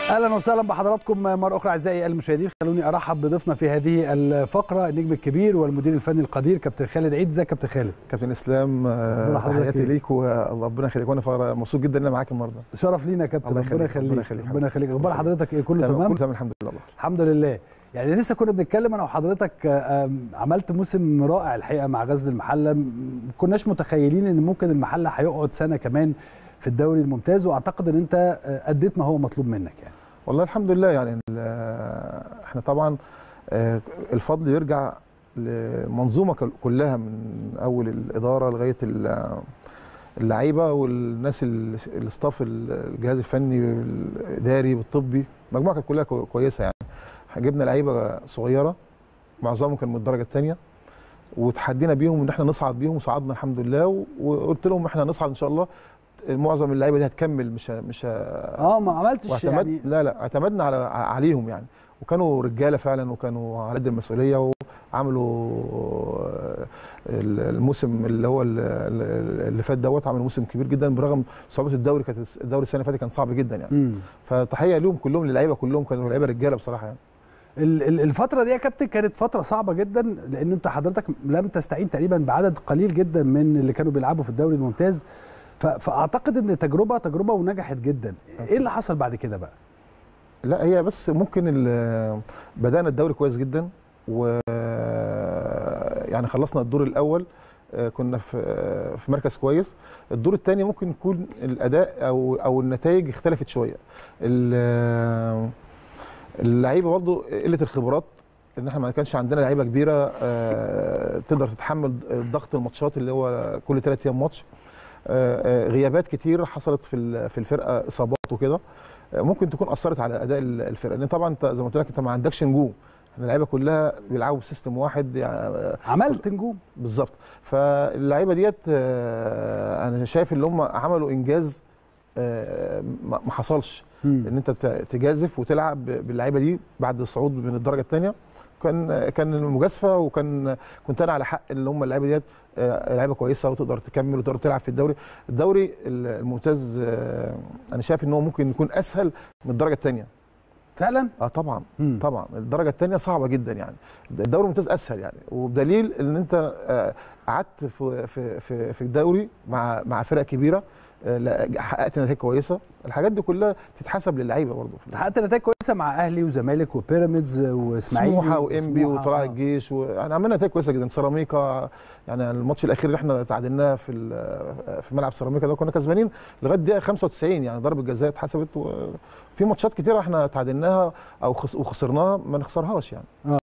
اهلا وسهلا بحضراتكم مره اخرى اعزائي المشاهدين خلوني ارحب بضيفنا في هذه الفقره النجم الكبير والمدير الفني القدير كابتن خالد عيد ازيك يا كابتن خالد كابتن اسلام آه، أخبار حضرتك تحياتي إيه؟ ليك وربنا يخليك وانا فر- مبسوط جدا ان انا معاك النهارده شرف لينا يا كابتن الله ربنا يخليك، ربنا يخليك يخليك. ربنا يخليك اخبار حضرتك ايه كله تمام تمام كله تمام الحمد لله والله الحمد لله يعني لسه كنا بنتكلم انا وحضرتك آه، آم، عملت موسم رائع الحقيقه مع غزل المحله م- ما كناش متخيلين ان ممكن المحله هيقعد سنه كمان في الدوري الممتاز واعتقد ان انت آه، اديت ما هو مطلوب منك يعني والله الحمد لله يعني ال- احنا طبعا آه، الفضل يرجع لمنظومه كل- كلها من اول الاداره لغايه ال- اللعيبه والناس ال- الاستاف الجهاز الفني الاداري والطبي المجموعه كانت كلها كو- كويسه يعني جبنا لعيبه صغيره معظمهم كان من الدرجه الثانيه وتحدينا بيهم ان احنا نصعد بيهم وصعدنا الحمد لله و- وقلت لهم احنا هنصعد ان شاء الله معظم اللعيبه دي هتكمل مش ه- مش ه- اه ما عملتش واعتمد يعني لا لا اعتمدنا على عليهم يعني وكانوا رجاله فعلا وكانوا على قد المسؤوليه وعملوا آه، الموسم اللي هو ال- ال- اللي فات دوت عملوا موسم كبير جدا برغم صعوبه الدوري كانت الدوري السنه اللي فاتت كان صعب جدا يعني مم. فتحيه ليهم كلهم للعيبه كلهم كانوا لعيبه رجاله بصراحه يعني ال- ال- الفترة دي يا كابتن كانت فترة صعبة جدا لأن أنت حضرتك لم تستعين تقريبا بعدد قليل جدا من اللي كانوا بيلعبوا في الدوري الممتاز ف- فأعتقد إن تجربة تجربة ونجحت جدا إيه اللي حصل بعد كده بقى؟ لا هي بس ممكن ال- بدانا الدوري كويس جدا و يعني خلصنا الدور الاول آه، كنا في آه، في مركز كويس الدور الثاني ممكن يكون الاداء او او النتائج اختلفت شويه ال- اللعيبه برضو قله الخبرات ان احنا ما كانش عندنا لعيبه كبيره آه، تقدر تتحمل ضغط الماتشات اللي هو كل ثلاث ايام ماتش آه، آه، غيابات كتير حصلت في ال- في الفرقه اصابات وكده آه، ممكن تكون اثرت على اداء ال- الفرقه لان طبعا انت زي ما قلت لك انت ما عندكش نجوم احنا اللعيبه كلها بيلعبوا بسيستم واحد يعني آه، عملت نجوم بالظبط فاللعيبه ديت آه، انا شايف ان هم عملوا انجاز آه، ما ما حصلش ان انت ت- تجازف وتلعب باللعيبه دي بعد الصعود من الدرجه الثانيه كان كان مجازفه وكان كنت انا على حق ان هم اللعيبه ديت آه، لعيبه كويسه وتقدر تكمل وتقدر تلعب في الدوري الدوري الممتاز آه، انا شايف ان هو ممكن يكون اسهل من الدرجه الثانيه فعلا؟ اه طبعا مم. طبعا الدرجه الثانيه صعبه جدا يعني الدوري الممتاز اسهل يعني وبدليل ان انت آه، قعدت في في في في الدوري مع مع فرق كبيره آه، لا، حققت نتائج كويسه الحاجات دي كلها تتحسب للعيبه برضه حققت نتائج كويسه مع أهلي وزمالك وبيراميدز وإسماعيلي سموحه وانبي وسموحة. وطلائع الجيش يعني عملنا نتائج كويسه جدا سيراميكا يعني الماتش الاخير اللي احنا تعادلناه في ال- في ملعب سيراميكا ده كنا كسبانين لغايه الدقيقه 95 يعني ضربه جزاء اتحسبت وفي ماتشات كتيره احنا تعادلناها او خس- وخسرناها ما نخسرهاش يعني